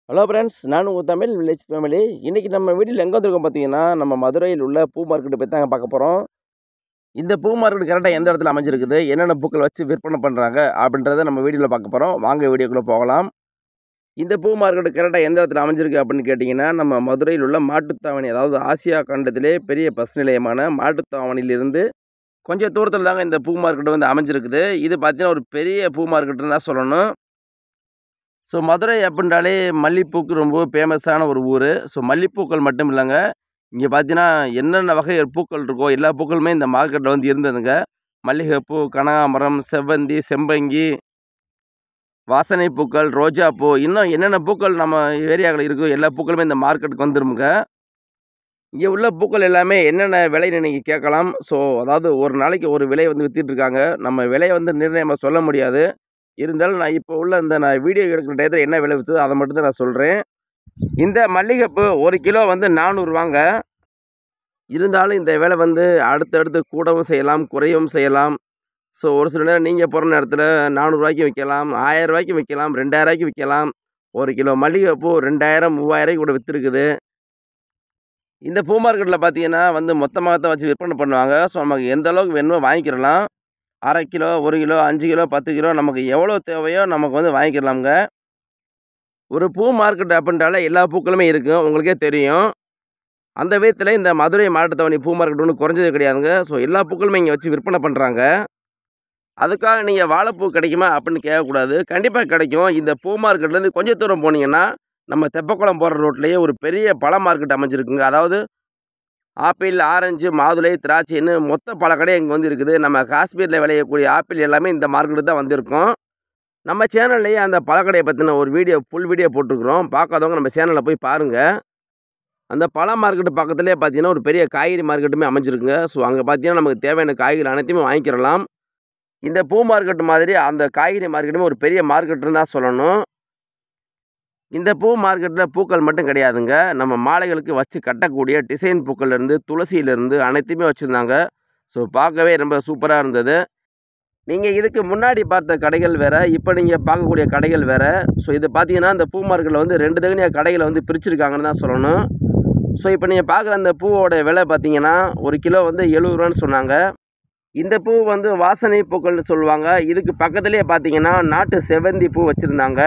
hello friends நான் உங்கள் Tamil village family இன்றைக்கி நம்ம வீட்டில் எங்கே வந்திருக்கோம் பார்த்தீங்கன்னா நம்ம மதுரையில் உள்ள பூ மார்க்கெட்டை பற்றி தாங்க பார்க்க போகிறோம் இந்த பூ மார்க்கெட் கரெக்டாக எந்த இடத்துல அமைஞ்சிருக்குது என்னென்ன பூக்கள் வச்சு விற்பனை பண்ணுறாங்க அப்படின்றத நம்ம வீடியோவில் பார்க்க போகிறோம் வாங்க வீடியோக்குள்ளே போகலாம் இந்த பூ மார்க்கெட் கரெக்டாக எந்த இடத்துல அமைஞ்சிருக்கு அப்படின்னு கேட்டிங்கன்னா நம்ம மதுரையில் உள்ள மாட்டுத்தாவணி அதாவது ஆசியா கண்டத்திலே பெரிய பஸ் நிலையமான மாட்டுத்தாவணியிலிருந்து கொஞ்சம் தூரத்தில் தாங்க இந்த பூ மார்க்கெட் வந்து அமைஞ்சிருக்குது இது பார்த்தீங்கன்னா ஒரு பெரிய பூ மார்க்கெட்டுன்னு தான் சொல்லணும் ஸோ மதுரை அப்படின்றாலே மல்லிப்பூக்கு ரொம்ப ஃபேமஸான ஒரு ஊர் ஸோ மல்லிப்பூக்கள் மட்டும் இல்லைங்க இங்கே பார்த்தீங்கன்னா என்னென்ன வகை பூக்கள் இருக்கோ எல்லா பூக்களுமே இந்த மார்க்கெட்டில் வந்து இருந்ததுங்க மல்லிகைப்பூ கனகாமரம் செவ்வந்தி செம்பங்கி வாசனை பூக்கள் ரோஜா பூ இன்னும் என்னென்ன பூக்கள் நம்ம ஏரியாவில் இருக்கோ எல்லா பூக்களுமே இந்த மார்க்கெட்டுக்கு வந்துருமுங்க இங்கே உள்ள பூக்கள் எல்லாமே என்னென்ன விலைன்னு நீங்கள் கேட்கலாம் ஸோ அதாவது ஒரு நாளைக்கு ஒரு விலை வந்து வித்துட்டு இருக்காங்க நம்ம விலையை வந்து நிர்ணயமாக சொல்ல முடியாது இருந்தாலும் நான் இப்போ உள்ள இந்த நான் வீடியோ எடுக்கிற டயத்தில் என்ன விலை விற்றுதோ அதை மட்டும் தான் நான் சொல்கிறேன் இந்த மல்லிகைப்பூ ஒரு கிலோ வந்து நானூறுவாங்க இருந்தாலும் இந்த விலை வந்து அடுத்தடுத்து கூடவும் செய்யலாம் குறையவும் செய்யலாம் ஸோ ஒரு சில நேரம் நீங்கள் போகிற நேரத்தில் நானூறுரூவாய்க்கு விற்கலாம் ஆயிரரூவாய்க்கு விற்கலாம் ரெண்டாயிரரூவாய்க்கு விற்கலாம் ஒரு கிலோ மல்லிகைப்பூ ரெண்டாயிரம் மூவாயிரம் கூட விற்றுருக்குது இந்த பூ மார்க்கெட்டில் பார்த்தீங்கன்னா வந்து மொத்தமாக தான் வச்சு விற்பனை பண்ணுவாங்க ஸோ நமக்கு எந்த அளவுக்கு வேணுமோ வாங்கிக்கிறலாம் அரை கிலோ ஒரு கிலோ அஞ்சு கிலோ பத்து கிலோ நமக்கு எவ்வளோ தேவையோ நமக்கு வந்து வாங்கிக்கலாமுங்க ஒரு பூ மார்க்கெட் அப்படின்றால எல்லா பூக்களுமே இருக்கும் உங்களுக்கே தெரியும் அந்த விதத்தில் இந்த மதுரை மாவட்டத்தவணி பூ மார்க்கெட் ஒன்றும் குறைஞ்சது கிடையாதுங்க ஸோ எல்லா பூக்களுமே இங்கே வச்சு விற்பனை பண்ணுறாங்க அதுக்காக நீங்கள் வாழைப்பூ கிடைக்குமா அப்படின்னு கேட்கக்கூடாது கண்டிப்பாக கிடைக்கும் இந்த பூ மார்க்கெட்லேருந்து கொஞ்சம் தூரம் போனீங்கன்னா நம்ம தெப்பக்குளம் போகிற ரோட்லேயே ஒரு பெரிய பழ மார்க்கெட் அமைஞ்சிருக்குங்க அதாவது ஆப்பிள் ஆரஞ்சு மாதுளை திராட்சைன்னு மொத்த பல கடை இங்கே வந்து இருக்குது நம்ம காஷ்மீரில் விளையக்கூடிய ஆப்பிள் எல்லாமே இந்த மார்க்கெட்டு தான் வந்திருக்கோம் நம்ம சேனல்லையே அந்த பழக்கடையை பற்றின ஒரு வீடியோ ஃபுல் வீடியோ போட்டிருக்கிறோம் பார்க்காதவங்க நம்ம சேனலில் போய் பாருங்கள் அந்த பழ மார்க்கெட்டு பக்கத்துலேயே பார்த்தீங்கன்னா ஒரு பெரிய காய்கறி மார்க்கெட்டுமே அமைஞ்சிருக்குங்க ஸோ அங்கே பார்த்தீங்கன்னா நமக்கு தேவையான காய்கறி அனைத்தையுமே வாங்கிக்கிறலாம் இந்த பூ மார்க்கெட் மாதிரி அந்த காய்கறி மார்க்கெட்டுமே ஒரு பெரிய மார்க்கெட்டுன்னு தான் சொல்லணும் இந்த பூ மார்க்கெட்டில் பூக்கள் மட்டும் கிடையாதுங்க நம்ம மாலைகளுக்கு வச்சு கட்டக்கூடிய டிசைன் பூக்கள்லேருந்து துளசியிலேருந்து அனைத்துமே வச்சுருந்தாங்க ஸோ பார்க்கவே ரொம்ப சூப்பராக இருந்தது நீங்கள் இதுக்கு முன்னாடி பார்த்த கடைகள் வேறு இப்போ நீங்கள் பார்க்கக்கூடிய கடைகள் வேறு ஸோ இது பார்த்தீங்கன்னா இந்த பூ மார்க்கெட்டில் வந்து ரெண்டு தகுனியாக கடைகளை வந்து பிரிச்சிருக்காங்கன்னு தான் சொல்லணும் ஸோ இப்போ நீங்கள் பார்க்குற அந்த பூவோட விலை பார்த்தீங்கன்னா ஒரு கிலோ வந்து எழுபது ரூபான்னு சொன்னாங்க இந்த பூ வந்து வாசனை பூக்கள்னு சொல்லுவாங்க இதுக்கு பக்கத்துலேயே பார்த்தீங்கன்னா நாட்டு செவ்வந்தி பூ வச்சுருந்தாங்க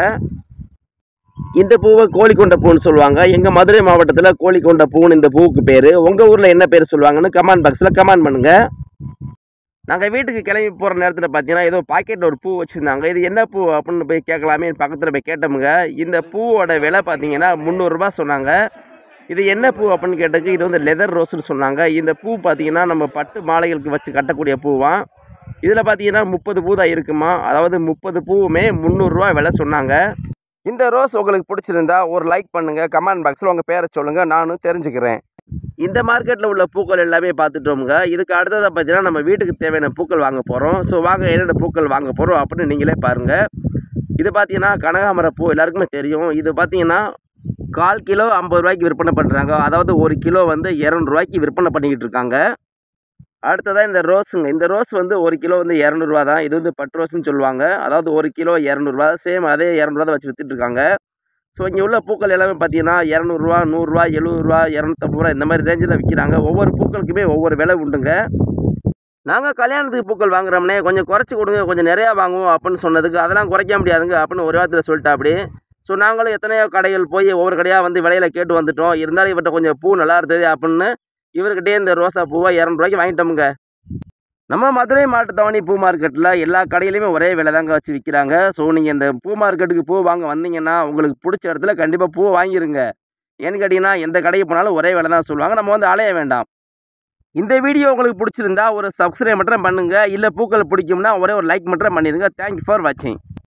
இந்த பூவை கோழிக்கொண்ட பூன்னு சொல்லுவாங்க எங்கள் மதுரை மாவட்டத்தில் கோழிக்கொண்ட பூன்னு இந்த பூவுக்கு பேர் உங்கள் ஊரில் என்ன பேர் சொல்லுவாங்கன்னு கமெண்ட் பாக்ஸில் கமெண்ட் பண்ணுங்கள் நாங்கள் வீட்டுக்கு கிளம்பி போகிற நேரத்தில் பார்த்தீங்கன்னா ஏதோ பாக்கெட்டில் ஒரு பூ வச்சுருந்தாங்க இது என்ன பூ அப்படின்னு போய் கேட்கலாமே பக்கத்தில் போய் கேட்டோமுங்க இந்த பூவோட விலை பார்த்தீங்கன்னா முந்நூறுரூபா சொன்னாங்க இது என்ன பூ அப்படின்னு கேட்டதுக்கு இது வந்து லெதர் ரோஸ்னு சொன்னாங்க இந்த பூ பார்த்தீங்கன்னா நம்ம பட்டு மாலைகளுக்கு வச்சு கட்டக்கூடிய பூவாம் இதில் பார்த்தீங்கன்னா முப்பது பூ தான் இருக்குமா அதாவது முப்பது பூவுமே முந்நூறுரூவா விலை சொன்னாங்க இந்த ரோஸ் உங்களுக்கு பிடிச்சிருந்தா ஒரு லைக் பண்ணுங்கள் கமெண்ட் பாக்ஸில் உங்கள் பேரை சொல்லுங்கள் நானும் தெரிஞ்சுக்கிறேன் இந்த மார்க்கெட்டில் உள்ள பூக்கள் எல்லாமே பார்த்துட்டோமுங்க இதுக்கு அடுத்ததாக பார்த்தீங்கன்னா நம்ம வீட்டுக்கு தேவையான பூக்கள் வாங்க போகிறோம் ஸோ வாங்க என்னென்ன பூக்கள் வாங்க போகிறோம் அப்படின்னு நீங்களே பாருங்கள் இது பார்த்தீங்கன்னா கனகாமர பூ எல்லாருக்குமே தெரியும் இது பார்த்தீங்கன்னா கால் கிலோ ஐம்பது ரூபாய்க்கு விற்பனை பண்ணுறாங்க அதாவது ஒரு கிலோ வந்து இரநூறுவாய்க்கு விற்பனை பண்ணிக்கிட்டு இருக்காங்க அடுத்ததாக இந்த ரோஸுங்க இந்த ரோஸ் வந்து ஒரு கிலோ வந்து இரநூறுவா தான் இது வந்து பட்டு ரோஸ்னு சொல்லுவாங்க அதாவது ஒரு கிலோ இரநூறுவா சேம் அதே இரநூறுவா தான் வச்சு விற்றுட்டு இருக்காங்க ஸோ இங்கே உள்ள பூக்கள் எல்லாமே பார்த்தீங்கன்னா இரநூறுவா நூறுரூவா எழுபதுரூவா இரநூத்தம்பது ரூபா இந்த மாதிரி ரேஞ்சில் விற்கிறாங்க ஒவ்வொரு பூக்களுக்குமே ஒவ்வொரு விலை உண்டுங்க நாங்கள் கல்யாணத்துக்கு பூக்கள் வாங்குறோம்னே கொஞ்சம் குறைச்சி கொடுங்க கொஞ்சம் நிறையா வாங்குவோம் அப்படின்னு சொன்னதுக்கு அதெல்லாம் குறைக்க முடியாதுங்க அப்படின்னு ஒரு வாரத்தில் சொல்லிட்டா அப்படி ஸோ நாங்களும் எத்தனையோ கடைகள் போய் ஒவ்வொரு கடையாக வந்து விலையில கேட்டு வந்துட்டோம் இருந்தாலும் இவர்கிட்ட கொஞ்சம் பூ நல்லா இருந்தது அப்படின்னு இவர்கிட்டயே இந்த ரோசா பூவை இரநூறுவாய்க்கு வாங்கிட்டோமுங்க நம்ம மதுரை மாட்டுத்தவணி பூ மார்க்கெட்டில் எல்லா கடையிலையுமே ஒரே விலை தாங்க வச்சு விற்கிறாங்க ஸோ நீங்கள் இந்த பூ மார்க்கெட்டுக்கு பூ வாங்க வந்தீங்கன்னா உங்களுக்கு பிடிச்ச இடத்துல கண்டிப்பாக பூ வாங்கிருங்க ஏன்னு கேட்டிங்கன்னா எந்த கடைக்கு போனாலும் ஒரே விலை தான் சொல்லுவாங்க நம்ம வந்து அலைய வேண்டாம் இந்த வீடியோ உங்களுக்கு பிடிச்சிருந்தா ஒரு சப்ஸ்கிரைப் மட்டும் பண்ணுங்கள் இல்லை பூக்கள் பிடிக்கும்னா ஒரே ஒரு லைக் மட்டும் பண்ணிடுங்க தேங்க்யூ ஃபார் வாட்சிங்